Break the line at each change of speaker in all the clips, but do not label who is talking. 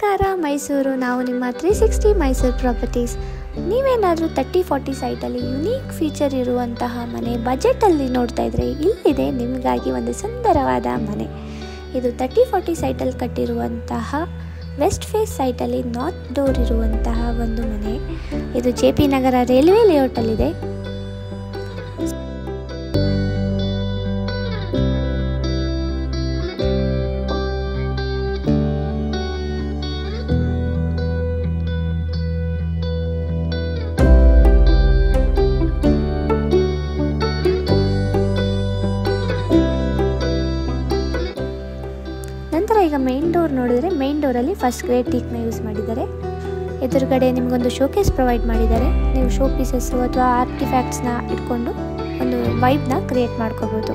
ನಮಸ್ಕಾರ ಮೈಸೂರು ನಾವು ನಿಮ್ಮ ತ್ರೀ ಸಿಕ್ಸ್ಟಿ ಮೈಸೂರು ಪ್ರಾಪರ್ಟೀಸ್ ನೀವೇನಾದರೂ ತರ್ಟಿ ಫಾರ್ಟಿ ಸೈಟಲ್ಲಿ ಯುನೀಕ್ ಫೀಚರ್ ಇರುವಂತಹ ಮನೆ ಬಜೆಟಲ್ಲಿ ನೋಡ್ತಾ ಇದ್ರೆ ಇಲ್ಲಿದೆ ನಿಮಗಾಗಿ ಒಂದು ಸುಂದರವಾದ ಮನೆ ಇದು ತರ್ಟಿ ಫಾರ್ಟಿ ಸೈಟಲ್ಲಿ ಕಟ್ಟಿರುವಂತಹ ವೆಸ್ಟ್ ಫೇಸ್ ಸೈಟಲ್ಲಿ ನಾರ್ತ್ ಡೋರ್ ಇರುವಂತಹ ಒಂದು ಮನೆ ಇದು ಜೆ ಪಿ ನಗರ ರೈಲ್ವೆ ಲೇಔಟಲ್ಲಿದೆ ನಂತರ ಈಗ ಮೇನ್ ಡೋರ್ ನೋಡಿದ್ರೆ ಮೇನ್ ಡೋರಲ್ಲಿ ಫಸ್ಟ್ ಗ್ರೇಡ್ ಟೀಕ್ನ ಯೂಸ್ ಮಾಡಿದ್ದಾರೆ ಎದುರುಗಡೆ ನಿಮಗೊಂದು ಶೋಕೇಸ್ ಪ್ರೊವೈಡ್ ಮಾಡಿದ್ದಾರೆ ನೀವು ಶೋ ಪೀಸಸ್ಸು ಅಥವಾ ಆರ್ಟಿಫ್ಯಾಕ್ಟ್ಸ್ನ ಇಟ್ಕೊಂಡು ಒಂದು ವೈಬ್ನ ಕ್ರಿಯೇಟ್ ಮಾಡ್ಕೋಬೋದು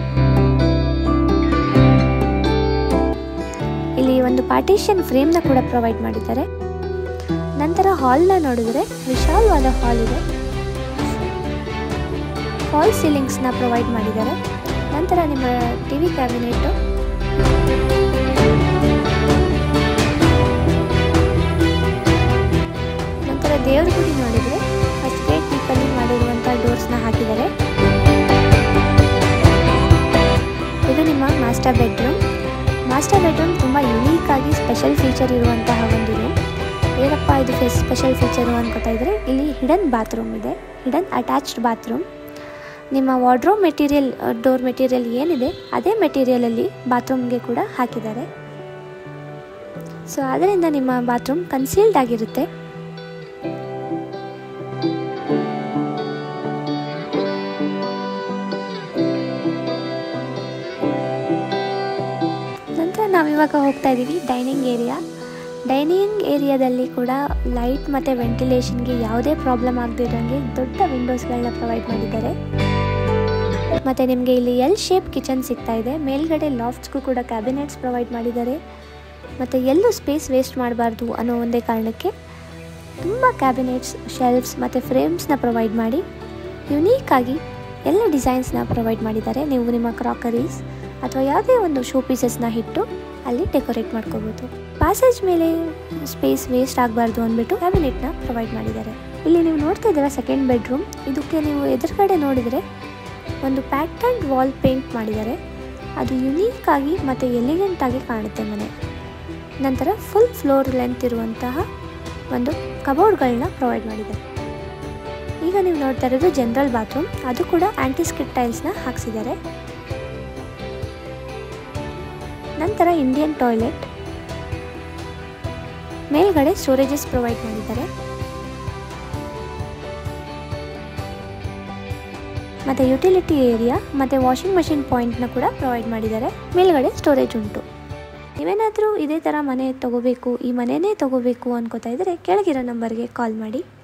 ಇಲ್ಲಿ ಒಂದು ಪಾರ್ಟಿಷನ್ ಫ್ರೇಮ್ನ ಕೂಡ ಪ್ರೊವೈಡ್ ಮಾಡಿದ್ದಾರೆ ನಂತರ ಹಾಲ್ನ ನೋಡಿದ್ರೆ ವಿಶಾಲವಾದ ಹಾಲ್ ಇದೆ ಹಾಲ್ ಸೀಲಿಂಗ್ಸ್ನ ಪ್ರೊವೈಡ್ ಮಾಡಿದ್ದಾರೆ ನಂತರ ನಿಮ್ಮ ಟಿ ವಿ ಕ್ಯಾಬಿನೆಟ್ಟು ನಂತರ ದೇವ್ರ ಗುಡಿ ನೋಡಿದರೆ ಫಸ್ಟ್ ಗೇಟ್ ಟೀಪಲ್ಲಿ ಮಾಡಿರುವಂಥ ಡೋರ್ಸ್ನ ಹಾಕಿದ್ದಾರೆ ಇದು ನಿಮ್ಮ ಮಾಸ್ಟರ್ ಬೆಡ್ರೂಮ್ ಮಾಸ್ಟರ್ ಬೆಡ್ರೂಮ್ ತುಂಬ ಯುನೀಕ್ ಆಗಿ ಸ್ಪೆಷಲ್ ಫೀಚರ್ ಇರುವಂತಹ ಒಂದು ರೂಮ್ ಏನಪ್ಪ ಇದು ಫೆಸ್ ಸ್ಪೆಷಲ್ ಫೀಚರು ಅನ್ಕೋತಾ ಇದ್ರೆ ಇಲ್ಲಿ ಹಿಡನ್ ಬಾತ್ರೂಮ್ ಇದೆ ಹಿಡನ್ ಅಟ್ಯಾಚ್ಡ್ ಬಾತ್ರೂಮ್ ನಿಮ್ಮ ವಾರ್ಡ್ರೋಬ್ ಮೆಟೀರಿಯಲ್ ಡೋರ್ ಮೆಟೀರಿಯಲ್ ಏನಿದೆ ಅದೇ ಮೆಟೀರಿಯಲಲ್ಲಿ ಬಾತ್ರೂಮ್ಗೆ ಕೂಡ ಹಾಕಿದ್ದಾರೆ ಸೊ ಅದರಿಂದ ನಿಮ್ಮ ಬಾತ್ರೂಮ್ ಕನ್ಸೀಲ್ಡ್ ಆಗಿರುತ್ತೆ ನಂತರ ನಾವಿವಾಗ ಹೋಗ್ತಾ ಇದ್ದೀವಿ ಡೈನಿಂಗ್ ಏರಿಯಾ ಡೈನಿಂಗ್ ಏರಿಯಾದಲ್ಲಿ ಕೂಡ ಲೈಟ್ ಮತ್ತು ವೆಂಟಿಲೇಷನ್ಗೆ ಯಾವುದೇ ಪ್ರಾಬ್ಲಮ್ ಆಗದಿರೋಂಗೆ ದೊಡ್ಡ ವಿಂಡೋಸ್ಗಳನ್ನ ಪ್ರೊವೈಡ್ ಮಾಡಿದ್ದಾರೆ ಮತ್ತು ನಿಮಗೆ ಇಲ್ಲಿ ಎಲ್ ಶೇಪ್ ಕಿಚನ್ ಸಿಗ್ತಾ ಇದೆ ಮೇಲ್ಗಡೆ ಲಾಫ್ಟ್ಸ್ಗೂ ಕೂಡ ಕ್ಯಾಬಿನೆಟ್ಸ್ ಪ್ರೊವೈಡ್ ಮಾಡಿದ್ದಾರೆ ಮತ್ತು ಎಲ್ಲೂ ಸ್ಪೇಸ್ ವೇಸ್ಟ್ ಮಾಡಬಾರ್ದು ಅನ್ನೋ ಒಂದೇ ಕಾರಣಕ್ಕೆ ತುಂಬ ಕ್ಯಾಬಿನೆಟ್ಸ್ ಶೆಲ್ಫ್ಸ್ ಮತ್ತು ಫ್ರೇಮ್ಸ್ನ ಪ್ರೊವೈಡ್ ಮಾಡಿ ಯುನೀಕಾಗಿ ಎಲ್ಲ ಡಿಸೈನ್ಸ್ನ ಪ್ರೊವೈಡ್ ಮಾಡಿದ್ದಾರೆ ನೀವು ನಿಮ್ಮ ಕ್ರಾಕರೀಸ್ ಅಥವಾ ಯಾವುದೇ ಒಂದು ಶೋ ಪೀಸಸ್ನ ಇಟ್ಟು ಅಲ್ಲಿ ಡೆಕೋರೇಟ್ ಮಾಡ್ಕೋಬೋದು ಪ್ಯಾಸೇಜ್ ಮೇಲೆ ಸ್ಪೇಸ್ ವೇಸ್ಟ್ ಆಗಬಾರ್ದು ಅಂದ್ಬಿಟ್ಟು ಕ್ಯಾಬಿನೆಟ್ನ ಪ್ರೊವೈಡ್ ಮಾಡಿದ್ದಾರೆ ಇಲ್ಲಿ ನೀವು ನೋಡ್ತಾ ಇದ್ದೀರಾ ಸೆಕೆಂಡ್ ಬೆಡ್ರೂಮ್ ಇದಕ್ಕೆ ನೀವು ಎದುರುಗಡೆ ನೋಡಿದರೆ ಒಂದು ಪ್ಯಾಟರ್ನ್ ವಾಲ್ ಪೇಂಟ್ ಮಾಡಿದ್ದಾರೆ ಅದು ಯುನೀಕ್ ಆಗಿ ಮತ್ತು ಎಲಿಗೆಂಟ್ ಆಗಿ ಕಾಣುತ್ತೆ ಮನೆ ನಂತರ ಫುಲ್ ಫ್ಲೋರ್ ಲೆಂತ್ ಇರುವಂತಹ ಒಂದು ಕಬೋರ್ಡ್ಗಳನ್ನ ಪ್ರೊವೈಡ್ ಮಾಡಿದ್ದಾರೆ ಈಗ ನೀವು ನೋಡ್ತಾ ಇರೋದು ಜನರಲ್ ಬಾತ್ರೂಮ್ ಅದು ಕೂಡ ಆಂಟಿಸ್ಕಿಟ್ ಟೈಲ್ಸ್ನ ಹಾಕ್ಸಿದ್ದಾರೆ ನಂತರ ಇಂಡಿಯನ್ ಟಾಯ್ಲೆಟ್ ಮೇಲ್ಗಡೆ ಸ್ಟೋರೇಜಸ್ ಪ್ರೊವೈಡ್ ಮಾಡಿದ್ದಾರೆ ಮತ್ತು ಯುಟಿಲಿಟಿ ಏರಿಯಾ ಮತ್ತು ವಾಷಿಂಗ್ ಮಷಿನ್ ಪಾಯಿಂಟ್ನ ಕೂಡ ಪ್ರೊವೈಡ್ ಮಾಡಿದ್ದಾರೆ ಮೇಲ್ಗಡೆ ಸ್ಟೋರೇಜ್ ಉಂಟು ನೀವೇನಾದರೂ ಇದೇ ಥರ ಮನೆ ತೊಗೋಬೇಕು ಈ ಮನೆಯೇ ತೊಗೋಬೇಕು ಅನ್ಕೋತಾ ಇದ್ದರೆ ಕೆಳಗಿರೋ ನಂಬರ್ಗೆ ಕಾಲ್ ಮಾಡಿ